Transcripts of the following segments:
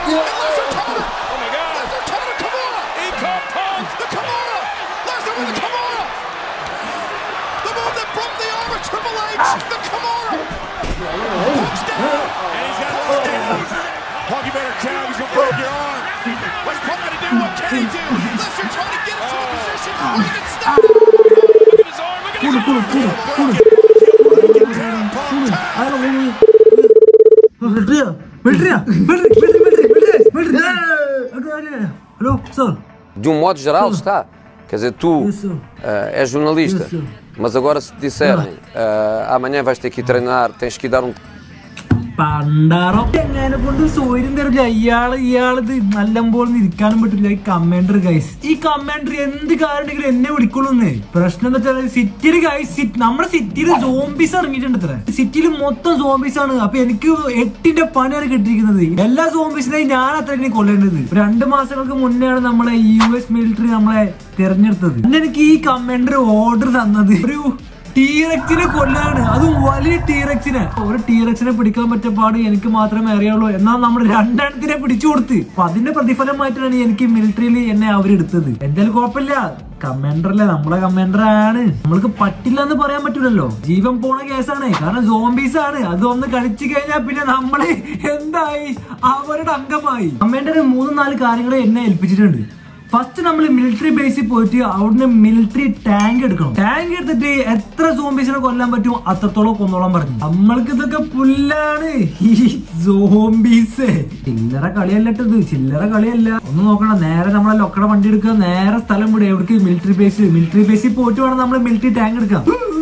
Lesnar Totem. Oh my God. Lesnar Totem Kimura. He caught Punk. The Kimura. Lesnar with the Kimura. The move that broke the arm of Triple H. The Kimura. Punk's down. And he's got to down. Punk, you better tap. He's gonna break your arm. What's Punk gonna do? What can he do? Lesnar trying to get into a position. Bring it stop. Look at his arm. Look at his കൂട് arm. കൂട് കൂട് കൂട് അയാളെ മിലിറ്ററിയാ മിലിറ്ററിയാ military military military military hello sir De um modo geral, está. Quer dizer, tu Isso. eh, és jornalista, Isso. mas agora se te disserem eh, amanhã vais ter que ir treinar, tens que ir dar um പണ്ടാറോ എങ്ങനെ കൊണ്ട് സൗകര്യം തരില്ല ഇയാള് ഇയാളത് നല്ലപോലെ ഇരിക്കാനും പറ്റില്ല ഈ കമാൻഡർ ഗൈസ് ഈ കമാൻഡർ എന്ത് കാരണമെങ്കിലും എന്നെ വിളിക്കുള്ളൂന്ന് പ്രശ്നം എന്താ വെച്ചാൽ സിറ്റിയിൽ ഗൈസ് നമ്മുടെ സിറ്റിയിൽ സോംബീസ് ഇറങ്ങിയിട്ടുണ്ട് ഇത്ര സിറ്റിയിൽ മൊത്തം സോംബീസ് ആണ് അപ്പൊ എനിക്ക് എട്ടിന്റെ പണിയാണ് കിട്ടിയിരിക്കുന്നത് എല്ലാ സോംബീസിനെയും ഞാൻ അത്ര ഇനി കൊല്ലേണ്ടത് രണ്ട് മാസങ്ങൾക്ക് മുന്നെയാണ് നമ്മളെ യു എസ് മിലിറ്ററി നമ്മളെ തിരഞ്ഞെടുത്തത് പിന്നെ എനിക്ക് ഈ കമാൻഡർ ഓർഡർ തന്നത് ഒരു ടീറക്സിനെ കൊല്ലാണ് അതും വലിയ ടീറക്സിനെ ഒരു ടീറക്സിനെ പിടിക്കാൻ പറ്റിയ പാട് എനിക്ക് മാത്രമേ അറിയാവുള്ളൂ എന്നാൽ നമ്മൾ രണ്ടെണ്ണത്തിനെ പിടിച്ചു കൊടുത്ത് അപ്പൊ അതിന്റെ പ്രതിഫലമായിട്ടാണ് എനിക്ക് മിലിറ്ററിയിൽ എന്നെ അവരെടുത്തത് എന്തായാലും കുഴപ്പമില്ല കമാൻഡർ അല്ലേ നമ്മളെ കമാൻഡർ ആണ് നമ്മൾക്ക് പറ്റില്ല എന്ന് പറയാൻ പറ്റില്ലല്ലോ ജീവൻ പോണ കേസാണ് കാരണം സോംബീസ് ആണ് അതൊന്ന് കളിച്ചു കഴിഞ്ഞാൽ പിന്നെ നമ്മള് എന്തായി അവരുടെ അംഗമായി കമാൻഡർ മൂന്ന് നാല് കാര്യങ്ങൾ എന്നെ ഏൽപ്പിച്ചിട്ടുണ്ട് ഫസ്റ്റ് നമ്മൾ മിലിറ്ററി ബേസിൽ പോയിട്ട് അവിടുന്ന് മിലിറ്ററി ടാങ്ക് എടുക്കണം ടാങ്ക് എടുത്തിട്ട് എത്ര സോംബീസിനെ കൊല്ലാൻ പറ്റുമോ അത്രത്തോളം കൊന്നോളാൻ പറഞ്ഞു നമ്മൾക്ക് ഇതൊക്കെ പുല്ലാണ് ഈ സോംബീസ് ചില്ലറ കളിയല്ലട്ടത് ചില്ലറ കളിയല്ല ഒന്ന് നോക്കണം നേരെ നമ്മളെ ലൊക്കട വണ്ടി എടുക്കുക നേരെ സ്ഥലം വിടുക എവിടേക്ക് മിലിറ്ററി ബേസ് മിലിറ്ററി ബേസിൽ പോയിട്ട് വേണം നമ്മൾ മിലിറ്ററി ടാങ്ക് എടുക്കാം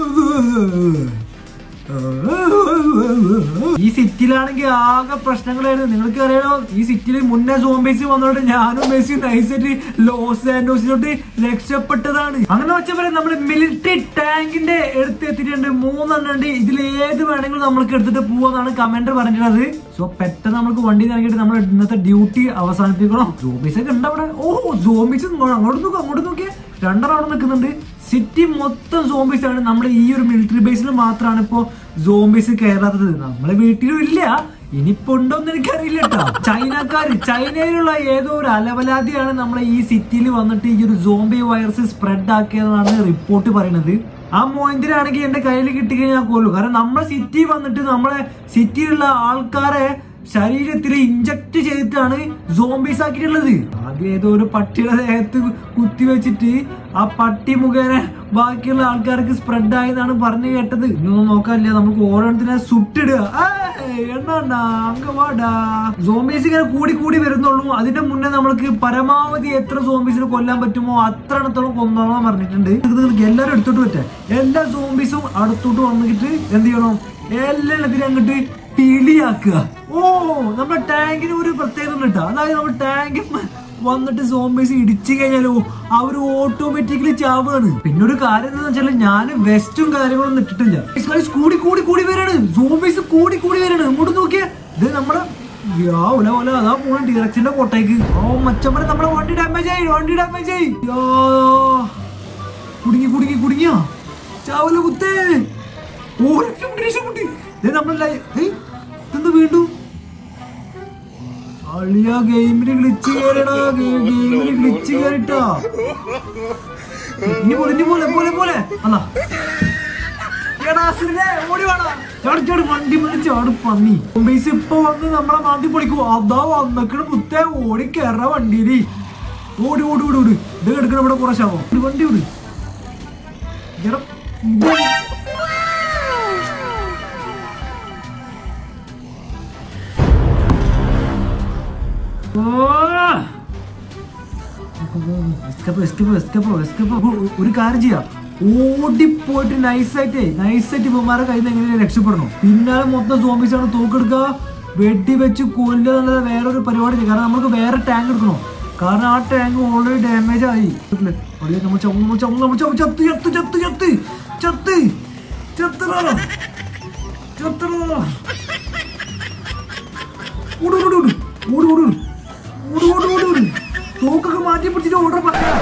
ഈ സിറ്റിയിലാണെങ്കിൽ ആകെ പ്രശ്നങ്ങളായിരുന്നു നിങ്ങൾക്ക് അറിയാലോ ഈ സിറ്റിയിൽ മുന്നേ സോംബേസ് വന്നോണ്ട് ഞാനും മെസ്സി നൈസായിട്ട് ലോസ് ആൻഡോസിലോട്ട് രക്ഷപ്പെട്ടതാണ് അങ്ങനെ വെച്ചവരെ നമ്മൾ മിലിറ്ററി ടാങ്കിന്റെ അടുത്ത് എത്തിയിട്ടുണ്ട് മൂന്നെണ്ണം ഉണ്ട് ഇതിൽ ഏത് വേണമെങ്കിലും നമ്മൾക്ക് എടുത്തിട്ട് പോവാന്നാണ് കമന്റർ പറഞ്ഞിട്ടുള്ളത് സോ പെട്ടെന്ന് നമുക്ക് വണ്ടി ഇറങ്ങിയിട്ട് നമ്മൾ ഇന്നത്തെ ഡ്യൂട്ടി അവസാനിപ്പിക്കണം സോംബീസ് ഒക്കെ ഉണ്ട് അവിടെ ഓ സോംബീസ് അങ്ങോട്ട് നോക്കുക അങ്ങോട്ട് നോക്കിയേ രണ്ടെണ്ണം അവിടെ നിൽക്കുന്നുണ്ട് സിറ്റി മൊത്തം സോംബീസ് ആണ് നമ്മുടെ ഈ ഒരു മിലിറ്ററി ബേസിൽ മാത്രമാണ് ഇപ്പോ സോംബീസ് കയറാത്തത് നമ്മളെ വീട്ടിലും ഇല്ല ഇനിയിപ്പോ ഉണ്ടോന്ന് എനിക്കറിയില്ല കേട്ടോ ചൈനക്കാര് ചൈനയിലുള്ള ഏതോ ഒരു അലവലാതിയാണ് നമ്മളെ ഈ സിറ്റിയിൽ വന്നിട്ട് ഈ ഒരു സോംബി വൈറസ് സ്പ്രെഡ് ആക്കിയതെന്നാണ് റിപ്പോർട്ട് പറയുന്നത് ആ മോയിന്തിനാണെങ്കിൽ എന്റെ കയ്യിൽ കിട്ടിക്കഴിഞ്ഞാൽ ഞാൻ കൊല്ലു കാരണം നമ്മളെ സിറ്റി വന്നിട്ട് നമ്മളെ സിറ്റിയിലുള്ള ആൾക്കാരെ ശരീരത്തിൽ ഇഞ്ചക്ട് ചെയ്തിട്ടാണ് സോംബീസ് ആക്കിയിട്ടുള്ളത് ആദ്യം ഏതോ ഒരു പട്ടിയുടെ ദേഹത്ത് കുത്തി വെച്ചിട്ട് ആ പട്ടി മുഖേന ബാക്കിയുള്ള ആൾക്കാർക്ക് സ്പ്രെഡ് ആയെന്നാണ് പറഞ്ഞു കേട്ടത് ഇനിയൊന്നും നോക്കാനില്ല നമുക്ക് ഓരോരുത്തരെ സുട്ടിടുക എണ്ണ അങ്കവാടാ സോംബീസ് ഇങ്ങനെ കൂടി കൂടി വരുന്നുള്ളൂ അതിന്റെ മുന്നേ നമ്മൾക്ക് പരമാവധി എത്ര സോംബീസിനെ കൊല്ലാൻ പറ്റുമോ അത്ര എണ്ണത്തോളം കൊന്നോളാൻ പറഞ്ഞിട്ടുണ്ട് ഇത് നിങ്ങൾക്ക് എല്ലാവരും എടുത്തോട്ട് പറ്റേ എല്ലാ സോംബീസും അടുത്തോട്ട് വന്നിട്ട് എന്ത് ചെയ്യണം എല്ലാ എണ്ണത്തിനും അങ്ങോട്ട് പിളിയാക്കുക ഓ നമ്മുടെ ടാങ്കിന് ഒരു പ്രത്യേകത ഉണ്ട് കേട്ടോ അതായത് നമ്മുടെ ടാങ്ക് വന്നിട്ട് സോംബീസ് ഇടിച്ചു കഴിഞ്ഞാലോ അവർ ഓട്ടോമാറ്റിക്കലി ചാവുകയാണ് പിന്നെ ഒരു കാര്യം എന്താണെന്ന് വെച്ചാൽ ഞാൻ വെസ്റ്റും കാര്യങ്ങളൊന്നും ഇട്ടിട്ടില്ല Guys, കൂടി കൂടി കൂടി വരാണ് സോംബീസ് കൂടി കൂടി വരാണ് ഇങ്ങോട്ട് നോക്കിയേ ഇത് നമ്മുടെ യാ, ഒല ഒല അതാ പോണ ഡയറക്ഷന്റെ കോട്ടയ്ക്ക് ഓ മച്ചമ്മനെ നമ്മളെ വണ്ടി ഡാമേജ് ആയി വണ്ടി ഡാമേജ് ആയി യാ. കുടുങ്ങി കുടുങ്ങി കുടുങ്ങിയാ ചാവല കുത്തേ ഓ രക്ഷപ്പെട്ട് രക്ഷപ്പെട്ട് ദേ നമ്മളല്ല ഏയ് ഇതെന്ത് വീണ്ടും അളിയ ഗെയിമിന് ഗ്ലിച്ച് കയറിടാ ഗെയിമിന് ഗ്ലിച്ച് കയറിട്ടാ ഇനി പോലെ ഇനി പോലെ പോലെ പോലെ അല്ല എടാ അസുരനെ, ഓടി വാടാ. ചാടി ചാടി വണ്ടി മുന്നിൽ ചാടി പന്നി ബേസ് ഇപ്പൊ വന്ന് നമ്മളെ മാന്തി പൊളിക്കും അതാ വന്നക്കണ മുത്തേ ഓടി കയറ വണ്ടിയില് ഓടി ഓടി ഓടി ഓടി ഇത് എടുക്കണ ഇവിടെ കുറെ ശവം ഒരു വണ്ടി വിട് എടാ, ഇത് Escape, escape, escape, escape. ഒ- ഒരു കാര്യം ചെയ്യാം ഓടിപ്പോയിട്ട് നൈസായിട്ട് നൈസായിട്ട് ഇവന്മാരെ കയ്യിൽ നിന്ന് എങ്ങനെ രക്ഷപ്പെടണം പിന്നാലെ മൊത്തം സോംബീസ് ആണ് തോക്കെടുക്കുക വെടി വെച്ച് കൊല്ലുക എന്നുള്ളത് വേറൊരു പരിപാടി ഇല്ല. കാരണം നമുക്ക് വേറെ ടാങ്ക് എടുക്കണം കാരണം ആ ടാങ്ക് ഓൾറെഡി ഡാമേജ് ആയി അവിടെ നമ്മൾ ചമ്മ നമ്മൾ ചമ്മ നമ്മൾ ചമ്മ ചത്ത് ചത്ത് ചത്ത് ചത്ത് ചത്ത് ചത്തടാ ചത്തടാ ഓട് ഓട് ഓട് ഓട് ഓട് ഓട് ഓട് ഓട് ഓട് തോക്കൊക്കെ മാറ്റി പിടിച്ചിട്ട് ഓർഡർ പറയാം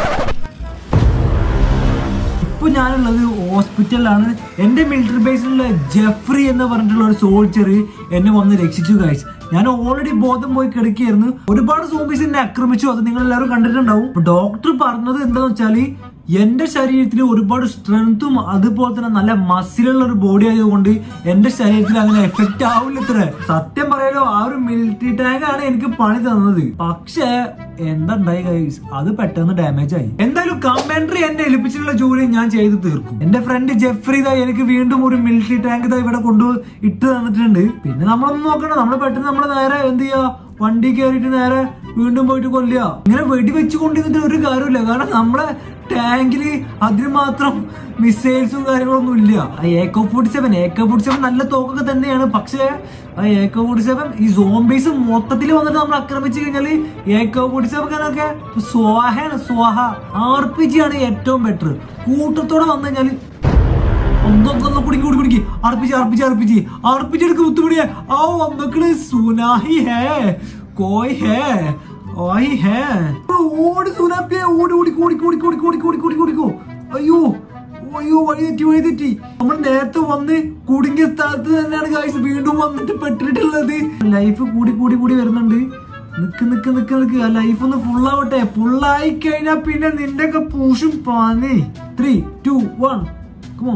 ഇപ്പൊ ഞാനുള്ളത് ഹോസ്പിറ്റലിലാണ് എന്റെ മിലിറ്ററി ബേസിലുള്ള ജെഫ്രി എന്ന് പറഞ്ഞിട്ടുള്ള ഒരു സോൾജർ എന്നെ വന്ന് രക്ഷിച്ചു ഗൈസ് ഞാൻ ഓൾറെഡി ബോധം പോയി കിടക്കുകയായിരുന്നു ഒരുപാട് സോംബീസ് എന്നെ ആക്രമിച്ചു അത് നിങ്ങൾ എല്ലാവരും കണ്ടിട്ടുണ്ടാവും ഡോക്ടർ പറഞ്ഞത് എന്താന്ന് വെച്ചാല് എന്റെ ശരീരത്തിൽ ഒരുപാട് സ്ട്രെങ്ത്തും അതുപോലെ തന്നെ നല്ല മസിലുള്ള ഒരു ബോഡി ആയതുകൊണ്ട് എന്റെ ശരീരത്തിൽ അങ്ങനെ എഫക്റ്റ് ആവില്ല ഇത്ര സത്യം പറയാലോ ആ ഒരു മിലിറ്ററി ടാങ്ക് ആണ് എനിക്ക് പണി തന്നത് പക്ഷേ എന്താ ഉണ്ടായി ഗൈസ് അത് പെട്ടെന്ന് ഡാമേജ് ആയി എന്തായാലും കമാൻഡറി എന്നെ ഏൽപ്പിച്ചിട്ടുള്ള ജോലി ഞാൻ ചെയ്ത് തീർക്കും എന്റെ ഫ്രണ്ട് ജെഫ്രി ഇതാ എനിക്ക് വീണ്ടും ഒരു മിലിറ്ററി ടാങ്ക് ഇതാ ഇവിടെ കൊണ്ടു ഇട്ട് തന്നിട്ടുണ്ട് പിന്നെ നമ്മളൊന്നും നോക്കണം നമ്മൾ പെട്ടെന്ന് നമ്മൾ നേരെ എന്ത് ചെയ്യാ വണ്ടി കയറിയിട്ട് നേരെ വീണ്ടും പോയിട്ട് കൊല്ലുക ഇങ്ങനെ വെടി വെച്ച് കൊണ്ടിരുന്നിട്ട് ഒരു കാര്യമില്ല കാരണം നമ്മളെ ടാങ്കില് അതിന് മാത്രം മിസൈൽസും കാര്യങ്ങളൊന്നും ഇല്ല AK forty seven AK forty seven നല്ല തോക്കൊക്കെ തന്നെയാണ് പക്ഷേ ആ ഏക്കോ ഫോർട്ടി സെവൻ ഈ സോംബീസ് മൊത്തത്തിൽ വന്നിട്ട് നമ്മൾ ആക്രമിച്ചു കഴിഞ്ഞാല് ഏക്കോ ഫോർട്ടി സെവൻ ഒക്കെ സ്വാഹയാണ് സ്വാഹ ആർ പി ജി ആണ് ഏറ്റവും ബെറ്റർ കൂട്ടത്തോടെ വന്നു കഴിഞ്ഞാല് ഒന്നൊന്നൊന്ന് കുടുങ്ങി കുടി കുടിക്കി അർപ്പിച്ച് അർപ്പിച്ച് അർപ്പിച്ച് അർപ്പിച്ച് എടുക്ക് മുത്തുപിടിയെ ആ ഒന്നക്കള് സുനാഹി ഹേ കോയ് ഹേ ഓയ് ഹേ ഓടി സുനാപ്പിയെ ഓടി ഓടി ഓടി ഓടി ഓടി ഓടി ഓടി ഓടി ഓടിക്കോ അയ്യോ അയ്യോ വഴി തെറ്റി വഴി തെറ്റി നമ്മൾ നേരത്തെ വന്ന് കുടുങ്ങിയ സ്ഥലത്ത് തന്നെയാണ് കാഴ്ച വീണ്ടും വന്നിട്ട് പെട്ടിട്ടുള്ളത് ലൈഫ് കൂടി കൂടി കൂടി വരുന്നുണ്ട് നിക്ക് നിക്ക് നിക്ക് നിക്ക് ആ ലൈഫ് ഒന്ന് ഫുൾ ആവട്ടെ ഫുൾ ആയി കഴിഞ്ഞാ പിന്നെ നിന്റെ ഒക്കെ പൂഷും പാനി three two one come on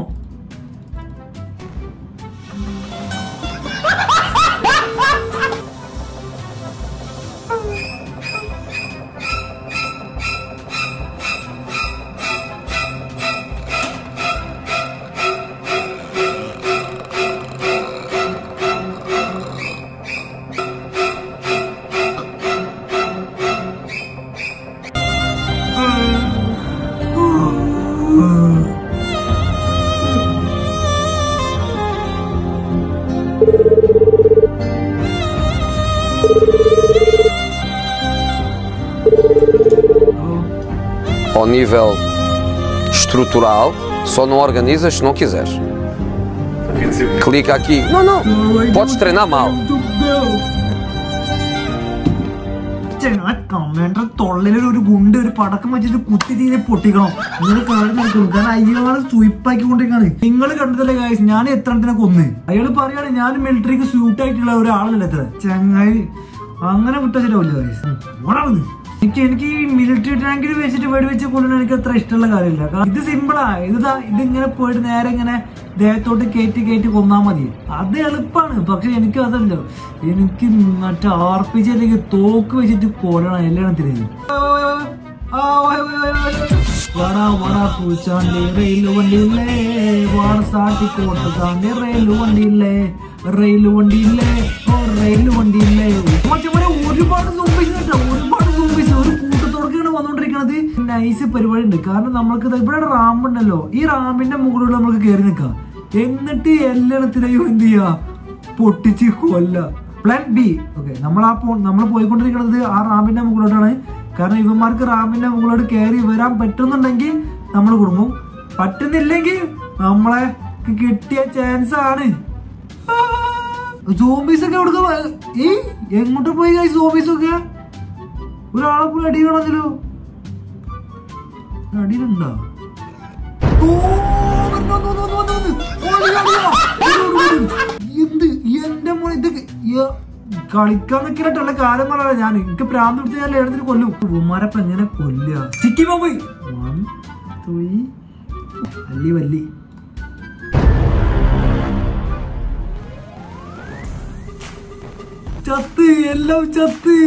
Ao nível estrutural, só não organizas se não quiseres. Clica aqui. Não, não. Podes treinar mal. Commander തൊള്ളയിൽ ഒരു ഗുണ്ട് ഒരു പടക്കം വെച്ചിട്ട് കുത്തി തീരെ പൊട്ടിക്കണം നിങ്ങൾ കാര്യം നോക്കണം കാരണം അയാള് സ്വീപ്പാക്കി കൊണ്ടിരിക്കാണ് നിങ്ങൾ കണ്ടതല്ലേ കാര്യം ഞാൻ എത്ര എണ്ണത്തിനെ കൊന്ന് അയാൾ പറയാണ് ഞാൻ മിലിറ്ററിക്ക് സ്യൂട്ട് ആയിട്ടുള്ള ഒരാളല്ല എത്ര ചങ്ങായി അങ്ങനെ വിട്ടാ ശരിയാവില്ല guys. ഉം, ഓടാവുന്നു എനിക്ക് എനിക്ക് ഈ മിലിറ്ററി ടാങ്കിൽ വെച്ചിട്ട് വെടി വെച്ച് കൊല്ലുന്ന എനിക്ക് അത്ര ഇഷ്ടമുള്ള കാര്യമില്ല കാരണം ഇത് സിമ്പിളാ ഇതാ ഇതിങ്ങനെ പോയിട്ട് നേരെ ഇങ്ങനെ ദേഹത്തോട്ട് കയറ്റി കയറ്റി കൊന്നാ മതി അത് എളുപ്പമാണ് പക്ഷെ എനിക്ക് അതല്ല എനിക്ക് മറ്റേ ആർ പി ജി അല്ലെങ്കിൽ തോക്ക് വെച്ചിട്ട് കൊല്ലണം എല്ലാത്തിനും വട വട പൂച്ചാണ്ടി റെയിൽ വണ്ടിയില്ലേ വാട സാട്ടി കോട്ട് താണ്ടി റെയിൽ വണ്ടിയില്ലേ റെയിൽ വണ്ടിയില്ലേ ഓ റെയിൽ വണ്ടിയില്ലേ മറ്റേ ഒരുപാട് സൂമ്പീസ് കേട്ടോ ഒരുപാട് സൂമ്പീസ് ഒരു കൂട്ടത്തോടൊക്കെയാണ് വന്നോണ്ടിരിക്കണത് നൈസ് പരിപാടി ഉണ്ട് കാരണം നമ്മൾക്ക് ദാ ഇവിടെ റാമ്പ് ഉണ്ടല്ലോ ഈ റാമ്പിന്റെ മുകളിൽ നമുക്ക് കയറി നിൽക്കാം എന്നിട്ട് എല്ലാത്തിനെയും എന്ത് ചെയ്യാ പൊട്ടിച്ച് കൊല്ല പ്ലാൻ ബി ഓക്കെ നമ്മൾ ആ പോ നമ്മൾ പോയിക്കൊണ്ടിരിക്കുന്നത് ആ റാമ്പിന്റെ മുകളിലോട്ടാണ് കാരണം ഇവന്മാർക്ക് റാമ്പിന്റെ മുകളിലോട്ട് കയറി വരാൻ പറ്റുന്നുണ്ടെങ്കിൽ നമ്മൾ കുടുങ്ങും പറ്റുന്നില്ലെങ്കിൽ നമ്മളെ കിട്ടിയ ചാൻസ് ആണ് സോംബീസ് ഒക്കെ കൊടുക്ക ഈ എങ്ങോട്ട് പോയി കായി സോംബീസ് ഒക്കെ ഒരാളെ പോയി അടി കാണാമല്ലോ അടിയിലുണ്ടോ ഓ, വന്നു, വന്നു, വന്നു, വന്നു, വന്നു. ഓടി, ഓടി, ഓടി, ഓടി, ഓടി. എന്ത് എന്റെ മോനെ ഇതൊക്കെ യ്യ, കളിക്കാൻ നിൽക്കില്ല കാലം പറയാ ഞാൻ എനിക്ക് പ്രാന്ത് പിടിച്ച ഞാൻ ഏടത്തിന് കൊല്ലും ഉമ്മാരപ്പ എങ്ങനെ കൊല്ലുക ചിക്കി പോയി വൺ ത്രീ അല്ലി വല്ലി ചത്ത് എല്ലാം ചത്ത്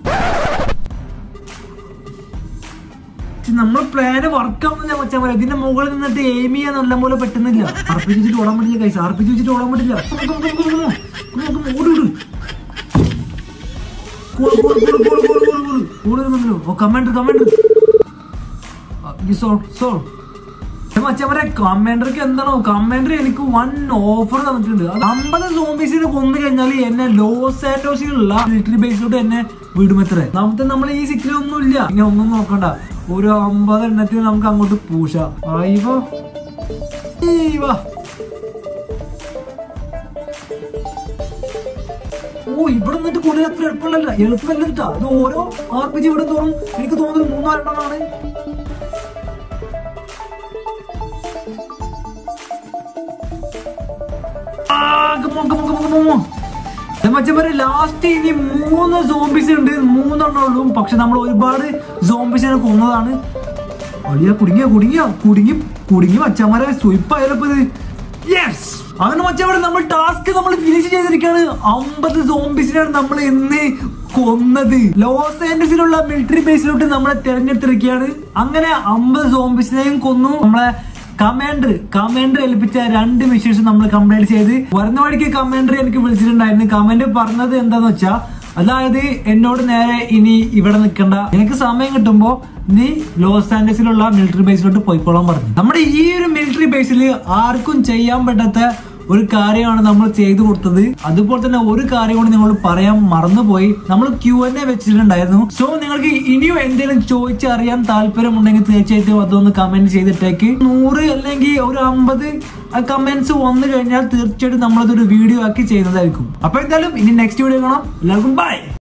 നമ്മളെ പ്ലാന് വർക്കാവുന്നില്ല മച്ചാൻ പറയാം ഇതിന്റെ മുകളിൽ നിന്നിട്ട് എയിം ചെയ്യാൻ നല്ല പോലെ പറ്റുന്നില്ല അർപ്പിച്ച് വെച്ചിട്ട് ഓടാൻ പറ്റില്ല കൈസ് അർപ്പിച്ച് വെച്ചിട്ട് ഓടാൻ പറ്റില്ല ഓടി ഓടുന്നുണ്ടല്ലോ കമാൻഡർ കമാൻഡർ സോൾ സോൾ മച്ചവരെ കമാൻഡർക്ക് എന്താണോ കമാൻഡർ എനിക്ക് വൺ ഓഫർ തന്നിട്ടുണ്ട് അത് അമ്പത് സോംബീസിനെ കൊന്നു കഴിഞ്ഞാൽ എന്നെ ലോസ് ആൻഡോസിലുള്ള മിലിറ്ററി ബേസിലോട്ട് എന്നെ വിടുമത്രേ നമുക്ക് നമ്മൾ ഈ സിറ്റിയിൽ ഒന്നും ഇല്ല ഇനി ഒന്നും നോക്കണ്ട ഒരു അമ്പത് എണ്ണത്തിന് നമുക്ക് അങ്ങോട്ട് പൂശ അയ്യോ ഈവാ. ഓ ഇവിടെ നിന്നിട്ട് കൂടുതൽ അത്ര എളുപ്പമല്ല എളുപ്പമല്ല കേട്ടാ ഇത് ഓരോ ആർ പി ജി ഇവിടെ തോറും എനിക്ക് തോന്നുന്നത് മൂന്നോ രണ്ടെണ്ണമാണ് മച്ചന്മാരെ ലാസ്റ്റ് ഇനി മൂന്ന് സോംബീസ് ഉണ്ട് മൂന്നെണ്ണം ഉള്ളൂ പക്ഷെ നമ്മൾ ഒരുപാട് സോംബീസിനെ കൊന്നതാണ് അളിയ കുടുങ്ങിയ കുടുങ്ങിയ കുടുങ്ങി കുടുങ്ങി മച്ചന്മാരെ സ്വയിപ്പായാലപ്പോ ഇത് യെസ് അങ്ങനെ മച്ചന്മാരെ നമ്മൾ ടാസ്ക് നമ്മൾ ഫിനിഷ് ചെയ്തിരിക്കുകയാണ് അമ്പത് സോംബീസിനാണ് നമ്മൾ ഇന്ന് കൊന്നത് ലോസ് ആൻഡസിലുള്ള മിലിറ്ററി ബേസിലോട്ട് നമ്മളെ തെരഞ്ഞെടുത്തിരിക്കുകയാണ് അങ്ങനെ അമ്പത് സോംബീസിനെയും കൊന്നു നമ്മളെ കമാൻഡർ കമാൻഡർ ഏൽപ്പിച്ച രണ്ട് മിഷൻസ് നമ്മൾ കംപ്ലീറ്റ് ചെയ്ത് വരുന്ന വഴിക്ക് കമാൻഡർ എനിക്ക് വിളിച്ചിട്ടുണ്ടായിരുന്നു കമാൻഡർ പറഞ്ഞത് എന്താന്ന് വെച്ചാ അതായത് എന്നോട് നേരെ ഇനി ഇവിടെ നിൽക്കണ്ട എനിക്ക് സമയം കിട്ടുമ്പോ നീ ലോസ് ആൻഡസിലുള്ള മിലിറ്ററി ബേസിലോട്ട് പോയിക്കോളാൻ പറഞ്ഞു നമ്മുടെ ഈ ഒരു മിലിറ്ററി ബേസിൽ ആർക്കും ചെയ്യാൻ പറ്റാത്ത ഒരു കാര്യമാണ് നമ്മൾ ചെയ്തു കൊടുത്തത് അതുപോലെ തന്നെ ഒരു കാര്യം കൂടി നിങ്ങൾ പറയാൻ മറന്നുപോയി നമ്മൾ ക്യൂ എൻ എ വെച്ചിട്ടുണ്ടായിരുന്നു സോ നിങ്ങൾക്ക് ഇനിയും എന്തെങ്കിലും ചോദിച്ചറിയാൻ താല്പര്യമുണ്ടെങ്കിൽ തീർച്ചയായിട്ടും അതൊന്ന് കമന്റ് ചെയ്തിട്ടേക്ക് നൂറ് അല്ലെങ്കിൽ ഒരു അമ്പത് കമന്റ്സ് വന്നു കഴിഞ്ഞാൽ തീർച്ചയായിട്ടും നമ്മളതൊരു വീഡിയോ ആക്കി ചെയ്യുന്നതായിരിക്കും അപ്പൊ എന്തായാലും ഇനി നെക്സ്റ്റ് വീഡിയോ കാണാം എല്ലാവർക്കും ബൈ